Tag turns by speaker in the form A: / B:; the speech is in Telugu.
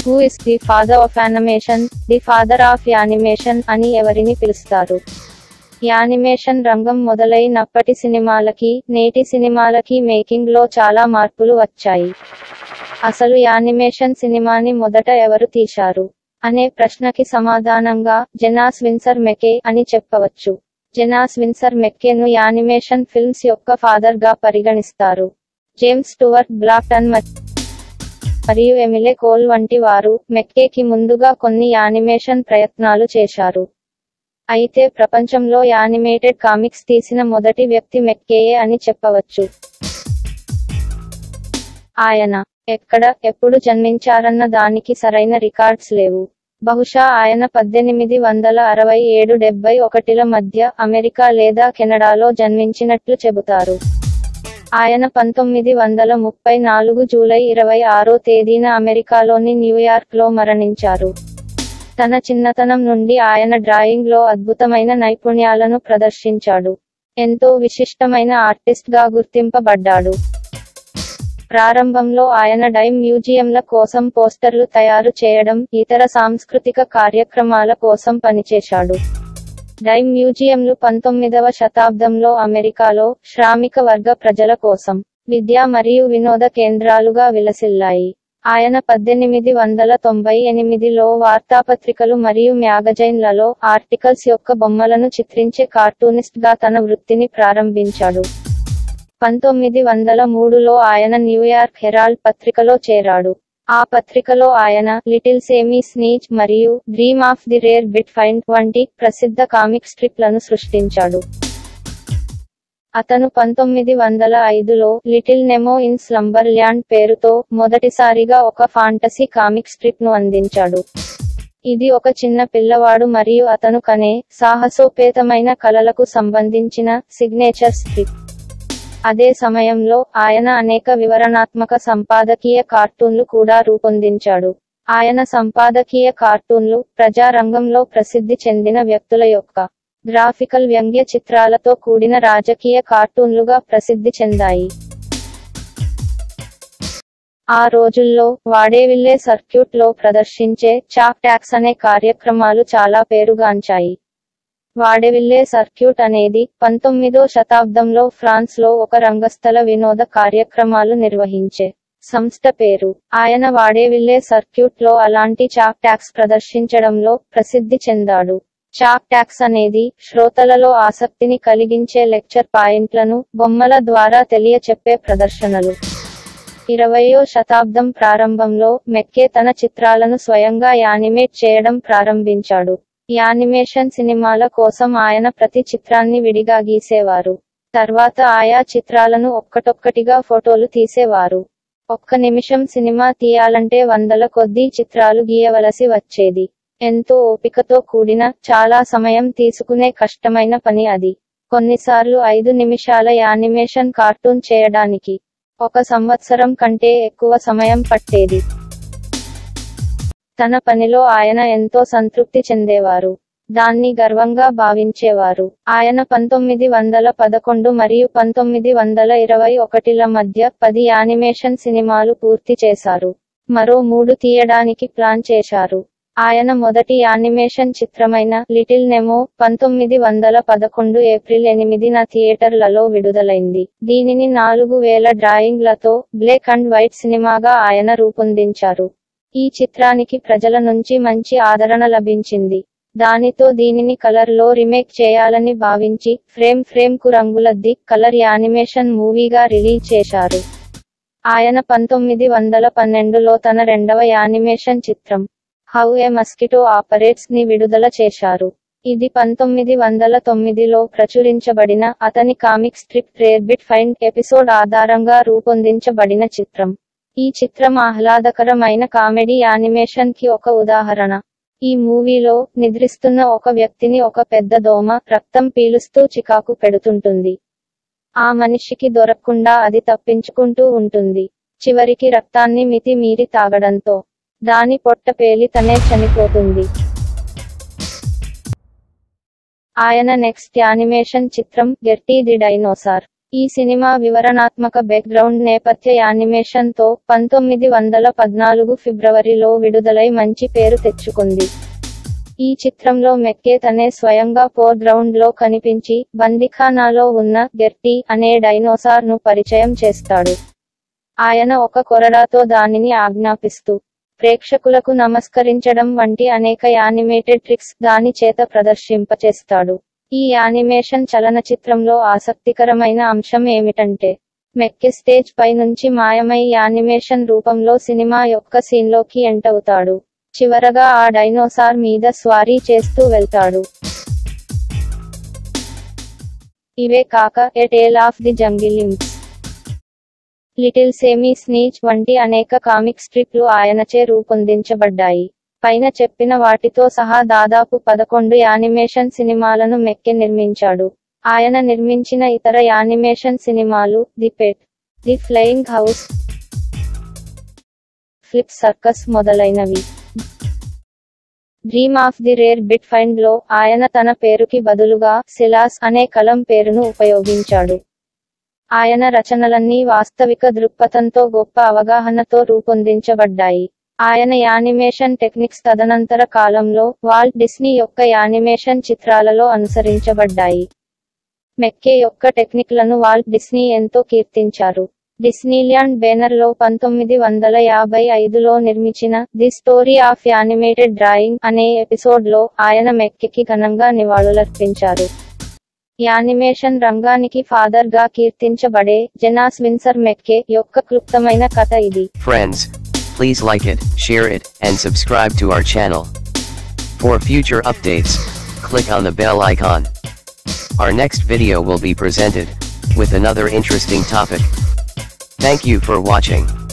A: Who is the father of animation the father of animation అని ఎవరిని పిలుస్తారు యానిమేషన్ రంగం మొదలైనప్పటి సినిమాలకి నేటి సినిమాలకి మేకింగ్ లో చాలా మార్పులు వచ్చాయి అసలు యానిమేషన్ సినిమాని మొదట ఎవరు తీశారు అనే ప్రశ్నకి సమాధానంగా జెనాస్ విన్సర్ మెకే అని చెప్పవచ్చు జెనాస్ విన్సర్ మెక్కేను యానిమేషన్ ఫిల్మ్స్ యొక్క ఫాదర్ గా పరిగణిస్తారు జేమ్స్ స్టువర్ట్ బ్లాక్టన్ మరియు ఎమిలే కోల్ వంటి వారు మెక్కేకి ముందుగా కొన్ని యానిమేషన్ ప్రయత్నాలు చేశారు అయితే ప్రపంచంలో యానిమేటెడ్ కామిక్స్ తీసిన మొదటి వ్యక్తి మెక్కేయే అని చెప్పవచ్చు ఆయన ఎక్కడ ఎప్పుడు జన్మించారన్న దానికి సరైన రికార్డ్స్ లేవు బహుశా ఆయన పద్దెనిమిది వందల అరవై ఏడు డెబ్బై ఒకటిల మధ్య అమెరికా లేదా కెనడాలో జన్మించినట్లు చెబుతారు ఆయన పంతొమ్మిది వందల ముప్పై నాలుగు జూలై ఇరవై ఆరో తేదీన అమెరికాలోని న్యూయార్క్ లో మరణించారు తన చిన్నతనం నుండి ఆయన డ్రాయింగ్ లో అద్భుతమైన నైపుణ్యాలను ప్రదర్శించాడు ఎంతో విశిష్టమైన ఆర్టిస్ట్ గా గుర్తింపబడ్డాడు ప్రారంభంలో ఆయన డైమ్ మ్యూజియంల కోసం పోస్టర్లు తయారు చేయడం ఇతర సాంస్కృతిక కార్యక్రమాల కోసం పనిచేశాడు డైమ్ మ్యూజియంలు పంతొమ్మిదవ శతాబ్దంలో అమెరికాలో శ్రామిక వర్గ ప్రజల కోసం విద్య మరియు వినోద కేంద్రాలుగా విలసిల్లాయి ఆయన పద్దెనిమిది వందల తొంభై ఎనిమిదిలో వార్తాపత్రికలు మరియు మ్యాగజైన్లలో ఆర్టికల్స్ యొక్క బొమ్మలను చిత్రించే కార్టూనిస్ట్ గా తన వృత్తిని ప్రారంభించాడు పంతొమ్మిది వందల మూడులో ఆయన న్యూయార్క్ హెరాల్డ్ పత్రికలో చేరాడు ఆ పత్రికలో ఆయన లిటిల్ సేమీ స్నీచ్ మరియు Dream of the Rarebit Fiend వంటి ప్రసిద్ధ కామిక్ స్ట్రిప్లను సృష్టించాడు అతను పంతొమ్మిది వందల ఐదులో Little Nemo in Slumberland పేరుతో మొదటిసారిగా ఒక ఫాంటసీ కామిక్ స్ట్రిప్ ను అందించాడు ఇది ఒక చిన్న పిల్లవాడు మరియు అతను కనే సాహసోపేతమైన కలలకు సంబంధించిన సిగ్నేచర్ స్ట్రిప్ అదే సమయంలో ఆయన అనేక వివరణాత్మక సంపాదకీయ కార్టూన్లు కూడా రూపొందించాడు ఆయన సంపాదకీయ కార్టూన్లు ప్రజారంగంలో ప్రసిద్ధి చెందిన వ్యక్తుల యొక్క గ్రాఫికల్ వ్యంగ్య చిత్రాలతో కూడిన రాజకీయ కార్టూన్లుగా ప్రసిద్ధి చెందాయి ఆ రోజుల్లో వాడేవిల్లే సర్క్యూట్ లో ప్రదర్శించే చాక్ ట్యాక్స్ అనే కార్యక్రమాలు చాలా పేరుగాంచాయి వాడెవిల్లే సర్క్యూట్ అనేది పంతొమ్మిదో శతాబ్దంలో ఫ్రాన్స్ లో ఒక రంగస్థల వినోద కార్యక్రమాలు నిర్వహించే సంస్థ పేరు ఆయన వాడేవిల్లే సర్క్యూట్ లో అలాంటి చాక్ ట్యాక్స్ ప్రదర్శించడంలో ప్రసిద్ధి చెందాడు చాక్ ట్యాక్స్ అనేది శ్రోతలలో ఆసక్తిని కలిగించే లెక్చర్ పాయింట్లను బొమ్మల ద్వారా తెలియచెప్పే ప్రదర్శనలు ఇరవయో శతాబ్దం ప్రారంభంలో మెక్కే తన చిత్రాలను స్వయంగా యానిమేట్ చేయడం ప్రారంభించాడు యానిమేషన్ సినిమాల కోసం ఆయన ప్రతి చిత్రాన్ని విడిగా గీసేవారు తర్వాత ఆయా చిత్రాలను ఒక్కటొక్కటిగా ఫోటోలు తీసేవారు ఒక్క నిమిషం సినిమా తీయాలంటే వందల కొద్దీ చిత్రాలు గీయవలసి వచ్చేది ఎంతో ఓపికతో కూడిన చాలా సమయం తీసుకునే కష్టమైన పని అది కొన్నిసార్లు ఐదు నిమిషాల యానిమేషన్ కార్టూన్ చేయడానికి ఒక సంవత్సరం కంటే ఎక్కువ సమయం పట్టేది తన పనిలో ఆయన ఎంతో సంతృప్తి చెందేవారు దాన్ని గర్వంగా భావించేవారు ఆయన పంతొమ్మిది వందల పదకొండు మరియు పంతొమ్మిది వందల ఇరవై ఒకటిల మధ్య పది యానిమేషన్ సినిమాలు పూర్తి చేశారు మరో మూడు తీయడానికి ప్లాన్ చేశారు ఆయన మొదటి యానిమేషన్ చిత్రమైన లిటిల్ నెమో పంతొమ్మిది వందల పదకొండు ఏప్రిల్ ఎనిమిదిన థియేటర్లలో విడుదలైంది దీనిని నాలుగు వేల డ్రాయింగ్లతో బ్లాక్ అండ్ వైట్ సినిమాగా ఆయన రూపొందించారు ఈ చిత్రానికి ప్రజల నుంచి మంచి ఆదరణ లభించింది దానితో దీనిని కలర్ లో రీమేక్ చేయాలని భావించి ఫ్రేమ్ ఫ్రేమ్ కు రంగులద్ది కలర్ యానిమేషన్ మూవీగా రిలీజ్ చేశారు ఆయన పంతొమ్మిది వందల పన్నెండులో తన రెండవ యానిమేషన్ చిత్రం హౌ ఏ మస్కిటో ఆపరేట్స్ ని విడుదల చేశారు ఇది పంతొమ్మిది వందల తొమ్మిదిలో ప్రచురించబడిన అతని comic strip Rarebit Fiend episode ఆధారంగా రూపొందించబడిన చిత్రం ఈ చిత్రం ఆహ్లాదకరమైన కామెడీ యానిమేషన్ కి ఒక ఉదాహరణ ఈ మూవీలో నిద్రిస్తున్న ఒక వ్యక్తిని ఒక పెద్ద దోమ రక్తం పీలుస్తూ చికాకు పెడుతుంటుంది ఆ మనిషికి దొరకకుండా అది తప్పించుకుంటూ ఉంటుంది చివరికి రక్తాన్ని మితి మీరి తాగడంతో దాని పొట్ట పేలి తనే చనిపోతుంది ఆయన నెక్స్ట్ యానిమేషన్ చిత్రం గెర్టీ ది డైనోసార్ ఈ సినిమా వివరణాత్మక బ్యాక్గ్రౌండ్ నేపథ్య యానిమేషన్ తో పంతొమ్మిది వందల పద్నాలుగు ఫిబ్రవరిలో విడుదలై మంచి పేరు తెచ్చుకుంది ఈ చిత్రంలో మెక్కే తనే స్వయంగా ఫోర్ గ్రౌండ్ లో కనిపించి బందిఖానాలో ఉన్న గెర్టీ అనే డైనోసార్ ను పరిచయం చేస్తాడు ఆయన ఒక కొరడాతో దానిని ఆజ్ఞాపిస్తూ ప్రేక్షకులకు నమస్కరించడం వంటి అనేక యానిమేటెడ్ ట్రిక్స్ దాని చేత ప్రదర్శింపచేస్తాడు ఈ యానిమేషన్ చలనచిత్రంలో ఆసక్తికరమైన అంశం ఏమిటంటే మెక్కి స్టేజ్ పై నుంచి మాయమై యానిమేషన్ రూపంలో సినిమా యొక్క సీన్లోకి ఎంటవుతాడు చివరగా ఆ డైనోసార్ మీద స్వారీ చేస్తూ వెళ్తాడు ఇవే కాక A Tale of the Jungle Imps Little Sammy Sneeze వంటి అనేక కామిక్ స్ట్రిప్లు ఆయనచే రూపొందించబడ్డాయి పైన చెప్పిన వాటితో సహా దాదాపు పదకొండు యానిమేషన్ సినిమాలను మెక్కె నిర్మించాడు ఆయన నిర్మించిన ఇతర యానిమేషన్ సినిమాలు The Pet The Flying House Flip Circus మొదలైనవి Dream of the Rarebit Fiend లో ఆయన తన పేరుకి బదులుగా సిలాస్ అనే కలం పేరును ఉపయోగించాడు ఆయన రచనలన్నీ వాస్తవిక దృక్పథంతో గొప్ప అవగాహనతో రూపొందించబడ్డాయి ఆయన యానిమేషన్ టెక్నిక్స్ తదనంతర కాలంలో వాల్ట్ డిస్నీ యొక్క యానిమేషన్ చిత్రాలలో అనుసరించబడ్డాయి మెక్కే యొక్క టెక్నిక్లను వాల్ట్ డిస్నీ ఎంతో కీర్తించారు డిస్నీల్యాండ్ బేనర్లో పంతొమ్మిది వందల యాభై ఐదులో నిర్మించిన The Story of Animated Drawing అనే ఎపిసోడ్లో ఆయన మెక్కెకి ఘనంగా నివాళులర్పించారు యానిమేషన్ రంగానికి ఫాదర్ గా కీర్తించబడే జెనాస్ విన్సర్ మెక్కే యొక్క క్లుప్తమైన కథ ఇది
B: Friends, please like it, share it, and subscribe to our channel. For future updates, click on the bell icon. Our next video will be presented with another interesting topic. Thank you for watching.